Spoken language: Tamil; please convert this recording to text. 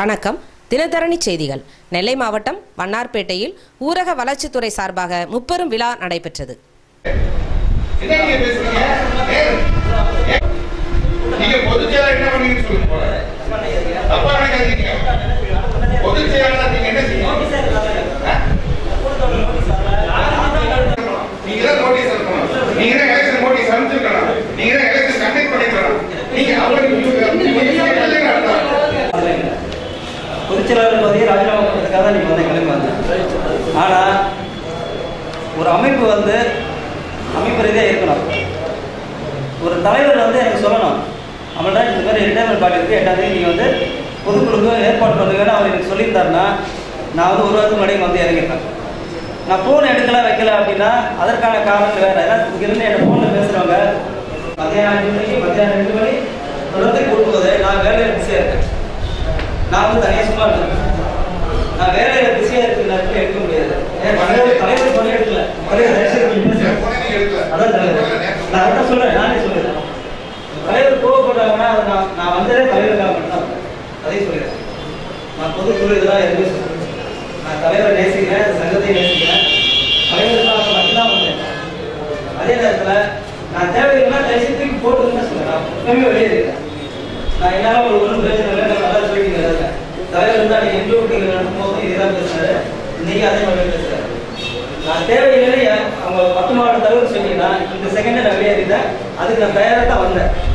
வணக்கம் தினதரணி செய்திகள் நெல்லை மாவட்டம் வண்ணார்பேட்டையில் ஊரக வளர்ச்சித்துறை சார்பாக முப்பெரும் விழா நடைபெற்றது என்ன நீங்க பேசுறீங்க நீங்க பொதுச் செயலாளர் என்ன பண்ணீங்கன்னு சொல்லுங்க போல. தப்பா நினைக்காதீங்க பொதுச் செயலாளர் நீங்க என்ன செய்யணும் ஆ? நீங்க தான் நோட்டீஸ் அனுப்பணும் நீங்க தான் எலெக்ஷன் நோட்டீஸ் அனுப்பிச்சிருக்கணும் நீங்க தான் எலெக்ஷன் கண்டக்ட் பண்ணிருக்கணும் நீங்க அவருக்கு அர்த்தம் பொதுச்செயலாளர் பதவியை ராஜினாமா பண்ணுறதுக்காக தான் நீங்கள் வந்து கிளம்பி வந்தேன் ஆனால் ஒரு அமைப்பு வந்து அமைப்பு ரீதியாக இருக்கணும் ஒரு தலைவர் வந்து எனக்கு சொல்லணும் அவங்கள்ட்ட இந்த மாதிரி ரிட்டையர்மெண்ட் பார்ட்டி இருக்குது எட்டாம் தேதி நீங்கள் வந்து பொதுக்குழுக்கு ஏற்பாடு பண்ணுங்கன்னு அவர் எனக்கு சொல்லியிருந்தாருன்னா நான் வந்து ஒரு வாரத்துக்கு முன்னாடி இங்க வந்து இறங்கிட்டேன் நான் ஃபோன் எடுக்கல வைக்கல அப்படின்னா அதற்கான காரணம் வேறு ஏன்னா இங்கிருந்து என்ன ஃபோனில் பேசுகிறவங்க மத்தியானம் அஞ்சு மணிக்கு மத்தியானம் ரெண்டு மணி தொடர்ந்து கொடுக்கும்போது நான் வேலையில் பிஸியாக இருக்கேன் நான் வந்து தனியாக சும்மா இருக்கேன் நான் வேலையில பிஸியாக இருக்கிற நேரத்தில் எடுக்க முடியாது ஏன் தலைவர் தலைவர் பண்ணி எடுக்கல தலைவர் தயவுசெய்து கொஞ்சம் பேசுங்க. நீங்க எடுக்கல அதான் தலைவர் நான் அதான் சொல்றேன் நானே சொல்றேன் தலைவர் கோவப்படுறாங்கன்னா அதை நான் நான் வந்ததே தலைவருக்காக மட்டும் தான் வந்தேன். அதையும் சொல்லிடுறேன் நான் பொதுக்குழு இதெல்லாம் எதுவுமே சொல்றேன் நான் தலைவரை நேசிக்கிறேன் இந்த சங்கத்தை நேசிக்கிறேன் தலைவருக்காக மட்டும்தான் வந்தேன் அதே நேரத்தில் நான் தேவையில்லைன்னா தயவுசெய்து தூக்கி போட்டுன்னு சொல்றேன் நான் எப்பவுமே வெளியே இருக்கேன் நான் என்னால ஒரு ஒன்றும் பிரச்சனை இல்லை நான் நல்லா சொல்லிட்டீங்க எல்லாருக்கும். தலைவர் இருந்தா நீங்க எந்த வீட்டுக்கு நடக்கும்போது இதுதான் பேசுறாரு இன்னைக்கு அதே மாதிரி பேசுறாரு நான் தேவையில்லை அவங்க பத்து மாவட்ட தலைவர் சொன்னீங்கன்னா இந்த செகண்ட் நான் வெளியேறிட்டேன் அதுக்கு நான் தயாராக தான் வந்தேன்